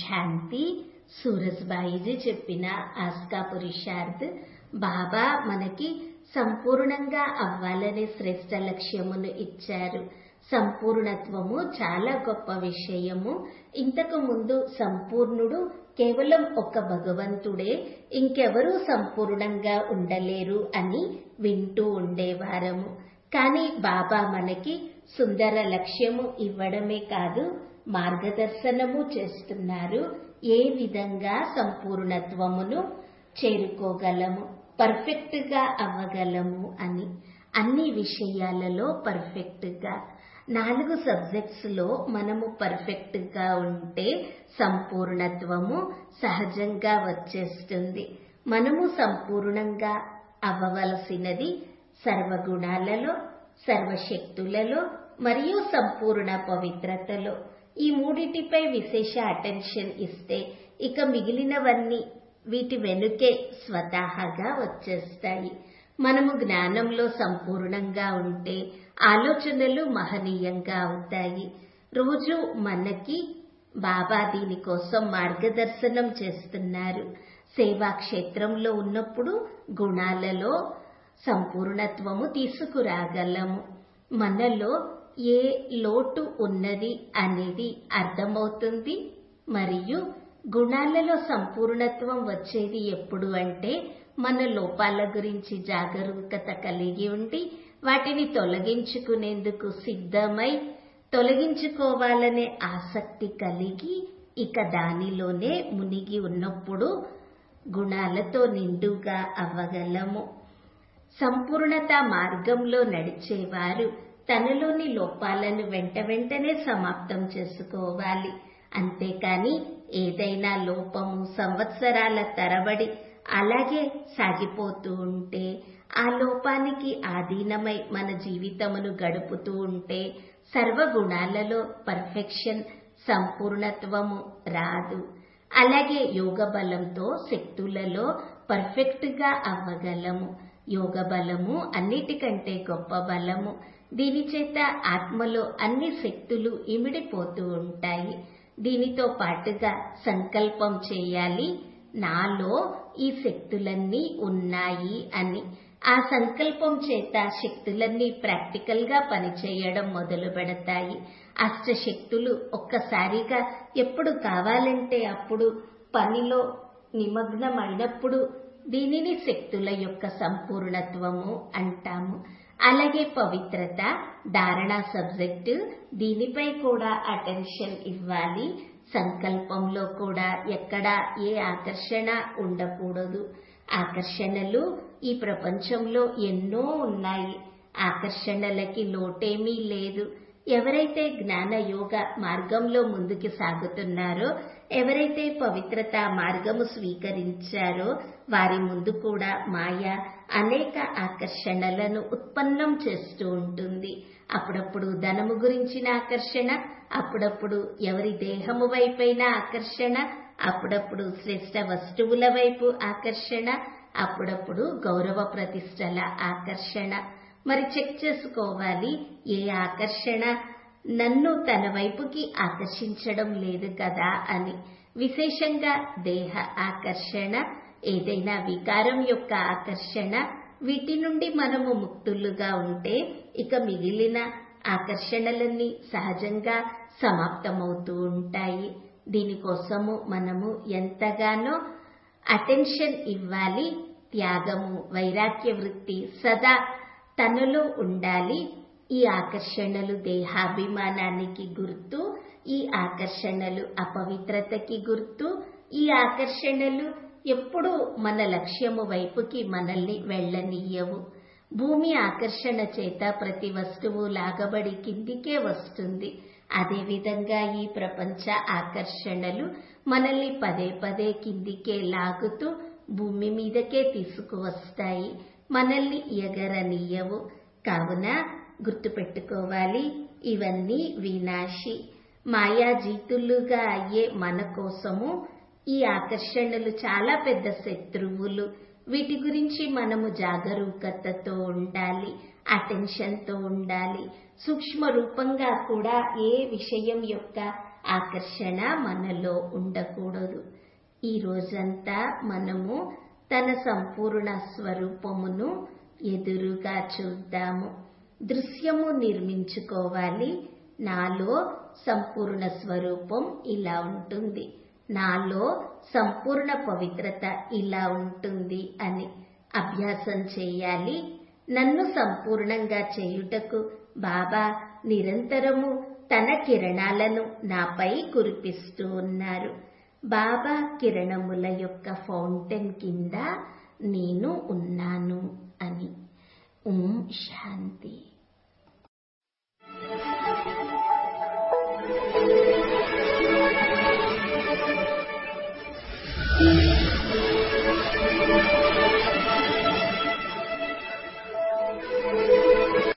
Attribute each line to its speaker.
Speaker 1: శాంతి సూరజ్బాయిజీ చెప్పిన ఆస్కా పురుషార్థ్ బాబా మనకి సంపూర్ణంగా అవ్వాలనే శ్రేష్ట లక్ష్యమును ఇచ్చారు సంపూర్ణత్వము చాలా గొప్ప విషయము ఇంతకు ముందు సంపూర్ణుడు కేవలం ఒక భగవంతుడే ఇంకెవరూ సంపూర్ణంగా ఉండలేరు అని వింటూ ఉండేవారము కానీ బాబా మనకి సుందర లక్ష్యము ఇవ్వడమే కాదు మార్గదర్శనము చేస్తున్నారు ఏ విధంగా సంపూర్ణత్వమును చేరుకోగలము పర్ఫెక్ట్ గా అవ్వగలము అని అన్ని విషయాలలో పర్ఫెక్ట్ గా నాలుగు సబ్జెక్ట్స్ లో మనము పర్ఫెక్ట్ గా ఉంటే సంపూర్ణత్వము సహజంగా వచ్చేస్తుంది మనము సంపూర్ణంగా అవ్వవలసినది సర్వగుణాలలో సర్వశక్తులలో మరియు సంపూర్ణ పవిత్రతలో ఈ మూడిటిపై విశేష అటెన్షన్ ఇస్తే ఇక మిగిలినవన్నీ వీటి వెనుకే స్వతహాగా వచ్చేస్తాయి మనము జ్ఞానంలో సంపూర్ణంగా ఉంటే ఆలోచనలు మహనీయంగా అవుతాయి రోజు మనకి బాబా దీనికోసం మార్గదర్శనం చేస్తున్నారు సేవా క్షేత్రంలో ఉన్నప్పుడు గుణాలలో సంపూర్ణత్వము తీసుకురాగలము మనలో ఏ లోటు ఉన్నది అనేది అర్థమవుతుంది మరియు గుణాలలో సంపూర్ణత్వం వచ్చేది ఎప్పుడు అంటే మన లోపాల గురించి జాగరూకత కలిగి ఉండి వాటిని తొలగించుకునేందుకు సిద్ధమై తొలగించుకోవాలనే ఆసక్తి కలిగి ఇక దానిలోనే మునిగి ఉన్నప్పుడు గుణాలతో నిండుగా అవ్వగలము సంపూర్ణత మార్గంలో నడిచేవారు తనలోని లోపాలను వెంట వెంటనే సమాప్తం చేసుకోవాలి అంతేకాని ఏదైనా లోపము సంవత్సరాల తరబడి అలాగే సాగిపోతూ ఉంటే ఆ లోపానికి ఆధీనమై మన జీవితమును గడుపుతూ ఉంటే సర్వగుణాలలో పర్ఫెక్షన్ సంపూర్ణత్వము రాదు అలాగే యోగ బలంతో శక్తులలో పర్ఫెక్ట్ గా అవ్వగలము యోగ బలము అన్నిటికంటే గొప్ప బలము దీని చేత ఆత్మలో అన్ని శక్తులు ఇమిడిపోతూ ఉంటాయి దీనితో పాటుగా సంకల్పం చేయాలి నాలో ఈ శక్తులన్నీ ఉన్నాయి అని ఆ సంకల్పం చేత శక్తులన్నీ ప్రాక్టికల్ గా పనిచేయడం మొదలు పెడతాయి అష్టశక్తులు ఒక్కసారిగా ఎప్పుడు కావాలంటే అప్పుడు పనిలో నిమగ్నమైనప్పుడు దీనిని శక్తుల యొక్క సంపూర్ణత్వము అంటాము అలాగే పవిత్రత ధారణ సబ్జెక్టు దీనిపై కూడా అటెన్షన్ ఇవ్వాలి సంకల్పంలో కూడా ఎక్కడా ఏ ఆకర్షణ ఉండకూడదు ఆకర్షణలు ఈ ప్రపంచంలో ఎన్నో ఉన్నాయి ఆకర్షణలకి లోటేమీ లేదు ఎవరైతే జ్ఞాన యోగ మార్గంలో ముందుకు సాగుతున్నారో ఎవరైతే పవిత్రత మార్గము స్వీకరించారో వారి ముందు కూడా మాయ అనేక ఆకర్షణలను ఉత్పన్నం చేస్తూ ఉంటుంది అప్పుడప్పుడు ధనము గురించిన ఆకర్షణ అప్పుడప్పుడు ఎవరి దేహము వైపైన ఆకర్షణ అప్పుడప్పుడు శ్రేష్ట వస్తువుల వైపు ఆకర్షణ అప్పుడప్పుడు గౌరవ ప్రతిష్టల ఆకర్షణ మరి చెక్ చేసుకోవాలి ఏ ఆకర్షణ నన్ను తన వైపుకి ఆకర్షించడం లేదు కదా అని విశేషంగా దేహ ఆకర్షణ ఏదైనా వికారం యొక్క ఆకర్షణ వీటి నుండి మనము ముక్తులుగా ఉంటే ఇక మిగిలిన ఆకర్షణలన్నీ సహజంగా సమాప్తమవుతూ ఉంటాయి దీనికోసము మనము ఎంతగానో అటెన్షన్ ఇవ్వాలి త్యాగము వైరాగ్య వృత్తి సదా తనలో ఉండాలి ఈ ఆకర్షణలు దేహాభిమానానికి గుర్తు ఈ ఆకర్షణలు అపవిత్రతకి గుర్తు ఈ ఆకర్షణలు ఎప్పుడూ మన లక్ష్యము వైపుకి మనల్ని వెళ్ళనీయవు భూమి ఆకర్షణ చేత ప్రతి వస్తువు లాగబడి కిందికే వస్తుంది అదేవిధంగా ఈ ప్రపంచ ఆకర్షణలు మనల్ని పదే పదే కిందికే లాగుతూ భూమి మీదకే తీసుకువస్తాయి మనల్ని ఎగరనీయవు కావున గుర్తుపెట్టుకోవాలి ఇవన్నీ వినాశి మాయాజీతులుగా అయ్యే మన కోసము ఈ ఆకర్షణలు చాలా పెద్ద శత్రువులు వీటి గురించి మనము జాగరూకతతో ఉండాలి అటెన్షన్తో ఉండాలి సూక్ష్మ రూపంగా కూడా ఏ విషయం యొక్క ఆకర్షణ మనలో ఉండకూడదు ఈ రోజంతా మనము తన సంపూర్ణ స్వరూపమును ఎదురుగా చూద్దాము దృశ్యము నిర్మించుకోవాలి నాలో సంపూర్ణ స్వరూపం ఇలా ఉంటుంది నాలో సంపూర్ణ పవిత్రత ఇలా ఉంటుంది అని అభ్యాసం చేయాలి నన్ను సంపూర్ణంగా చేయుటకు బాబా నిరంతరము తన కిరణాలను నాపై కురిపిస్తూ ఉన్నారు బాబా కిరణముల యొక్క ఫౌంటైన్ కింద నేను ఉన్నాను అని ఓం శాంతి
Speaker 2: Thank you.